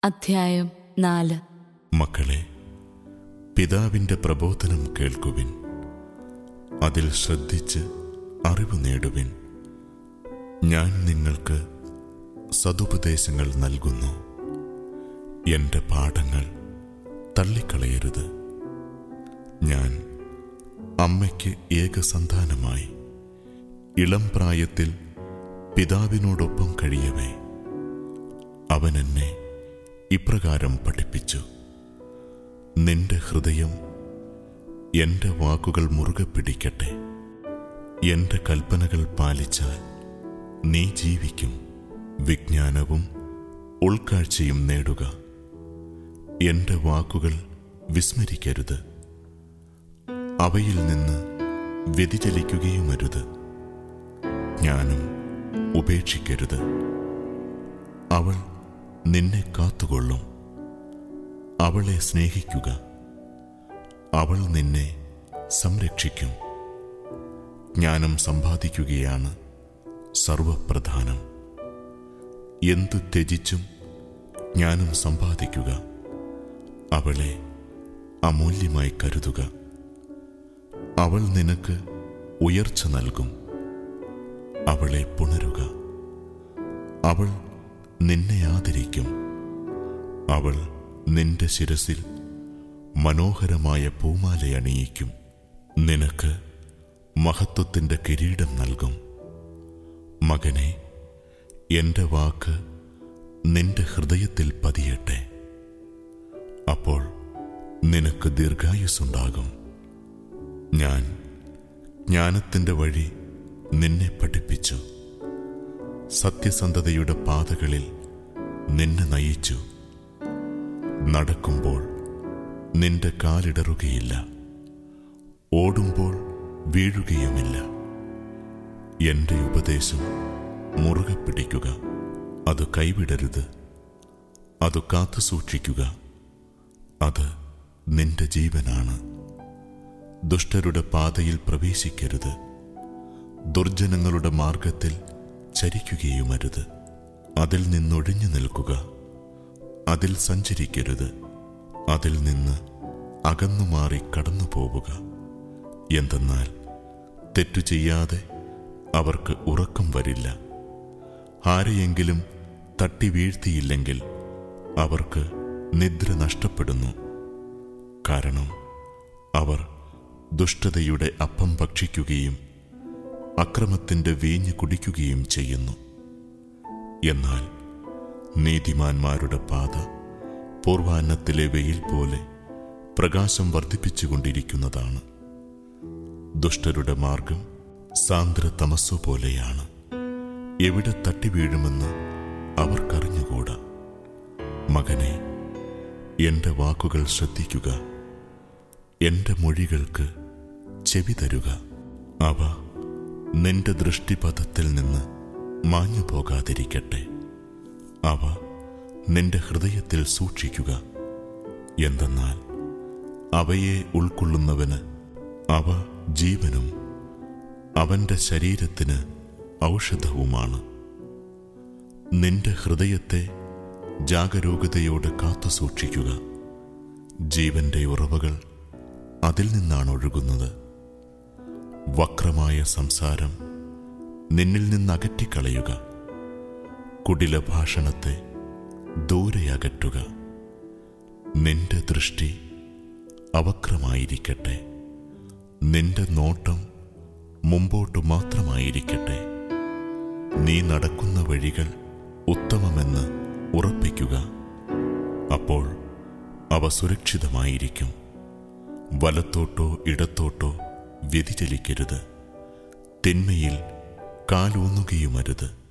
അധ്യായം നാല് മക്കളെ പിതാവിൻ്റെ പ്രബോധനം കേൾക്കുവിൻ അതിൽ ശ്രദ്ധിച്ച് അറിവ് നേടുവിൻ ഞാൻ നിങ്ങൾക്ക് സതുപദേശങ്ങൾ നൽകുന്നു എൻ്റെ പാഠങ്ങൾ തള്ളിക്കളയരുത് ഞാൻ അമ്മയ്ക്ക് ഏകസന്താനമായി ഇളം പ്രായത്തിൽ പിതാവിനോടൊപ്പം കഴിയവേ അവൻ എന്നെ ഇപ്രകാരം പഠിപ്പിച്ചു നിന്റെ ഹൃദയം എൻ്റെ വാക്കുകൾ മുറുകെ പിടിക്കട്ടെ എൻ്റെ കൽപ്പനകൾ പാലിച്ചാൽ നീ ജീവിക്കും വിജ്ഞാനവും ഉൾക്കാഴ്ചയും നേടുക എൻ്റെ വാക്കുകൾ വിസ്മരിക്കരുത് അവയിൽ നിന്ന് വ്യതിചലിക്കുകയുമരുത് ജ്ഞാനം ഉപേക്ഷിക്കരുത് അവൾ നിന്നെ കാത്തുകൊള്ളും അവളെ സ്നേഹിക്കുക അവൾ നിന്നെ സംരക്ഷിക്കും ജ്ഞാനം സമ്പാദിക്കുകയാണ് സർവപ്രധാനം എന്തു ത്യജിച്ചും ജ്ഞാനം സമ്പാദിക്കുക അവളെ അമൂല്യമായി കരുതുക അവൾ നിനക്ക് ഉയർച്ച നൽകും അവളെ പുണരുക അവൾ നിന്നെ ആദരിക്കും അവൾ നിന്റെ ശിരസിൽ മനോഹരമായ പൂമാലയണിയിക്കും നിനക്ക് മഹത്വത്തിൻ്റെ കിരീടം നൽകും മകനെ എൻ്റെ വാക്ക് നിന്റെ ഹൃദയത്തിൽ പതിയട്ടെ അപ്പോൾ നിനക്ക് ദീർഘായുസ്സുണ്ടാകും ഞാൻ ജ്ഞാനത്തിൻ്റെ വഴി നിന്നെ പഠിപ്പിച്ചു സത്യസന്ധതയുടെ പാതകളിൽ നിന്നെ നയിച്ചു നടക്കുമ്പോൾ നിന്റെ കാലിടറുകയില്ല ഓടുമ്പോൾ വീഴുകയുമില്ല എൻ്റെ ഉപദേശം മുറുകെ പിടിക്കുക അത് കൈവിടരുത് അത് കാത്തു സൂക്ഷിക്കുക അത് നിന്റെ ജീവനാണ് ദുഷ്ടരുടെ പാതയിൽ പ്രവേശിക്കരുത് ദുർജനങ്ങളുടെ മാർഗത്തിൽ ചരിക്കുകയുമരുത് അതിൽ നിന്നൊഴിഞ്ഞു നിൽക്കുക അതിൽ സഞ്ചരിക്കരുത് അതിൽ നിന്ന് അകന്നു മാറി കടന്നു പോവുക എന്തെന്നാൽ തെറ്റു ചെയ്യാതെ അവർക്ക് ഉറക്കം വരില്ല ആരെയെങ്കിലും തട്ടി വീഴ്ത്തിയില്ലെങ്കിൽ അവർക്ക് നിദ്ര നഷ്ടപ്പെടുന്നു കാരണം അവർ ദുഷ്ടതയുടെ അപ്പം ഭക്ഷിക്കുകയും അക്രമത്തിൻ്റെ വീഞ്ഞ് കുടിക്കുകയും ചെയ്യുന്നു എന്നാൽ നീതിമാന്മാരുടെ പാത പൂർവാന്നത്തിലെ വെയിൽ പോലെ പ്രകാശം വർദ്ധിപ്പിച്ചുകൊണ്ടിരിക്കുന്നതാണ് ദുഷ്ടരുടെ മാർഗം സാന്ദ്ര തമസ്സു പോലെയാണ് എവിടെ തട്ടി വീഴുമെന്ന് അവർക്കറിഞ്ഞുകൂടാ മകനെ എൻ്റെ വാക്കുകൾ ശ്രദ്ധിക്കുക എൻ്റെ മൊഴികൾക്ക് ചെവി തരുക അവ നിന്റെ ദൃഷ്ടിപഥത്തിൽ നിന്ന് മാഞ്ഞു പോകാതിരിക്കട്ടെ അവ നിന്റെ ഹൃദയത്തിൽ സൂക്ഷിക്കുക എന്തെന്നാൽ അവയെ ഉൾക്കൊള്ളുന്നവന് അവ ജീവനും അവന്റെ ശരീരത്തിന് ഔഷധവുമാണ് നിന്റെ ഹൃദയത്തെ ജാഗരൂകതയോടെ കാത്തു സൂക്ഷിക്കുക ജീവന്റെ ഉറവകൾ അതിൽ നിന്നാണ് ഒഴുകുന്നത് വക്രമായ സംസാരം നിന്നിൽ നിന്ന് അകറ്റിക്കളയുക കുടില ഭാഷണത്തെ ദൂരെ അകറ്റുക നിന്റെ ദൃഷ്ടി അവക്രമായിരിക്കട്ടെ നിന്റെ നോട്ടം മുമ്പോട്ട് മാത്രമായിരിക്കട്ടെ നീ നടക്കുന്ന വഴികൾ ഉത്തമമെന്ന് ഉറപ്പിക്കുക അപ്പോൾ അവ സുരക്ഷിതമായിരിക്കും വലത്തോട്ടോ ഇടത്തോട്ടോ വ്യതിചലിക്കരുത് തിന്മയിൽ കാലൂന്നുകയുമരുത്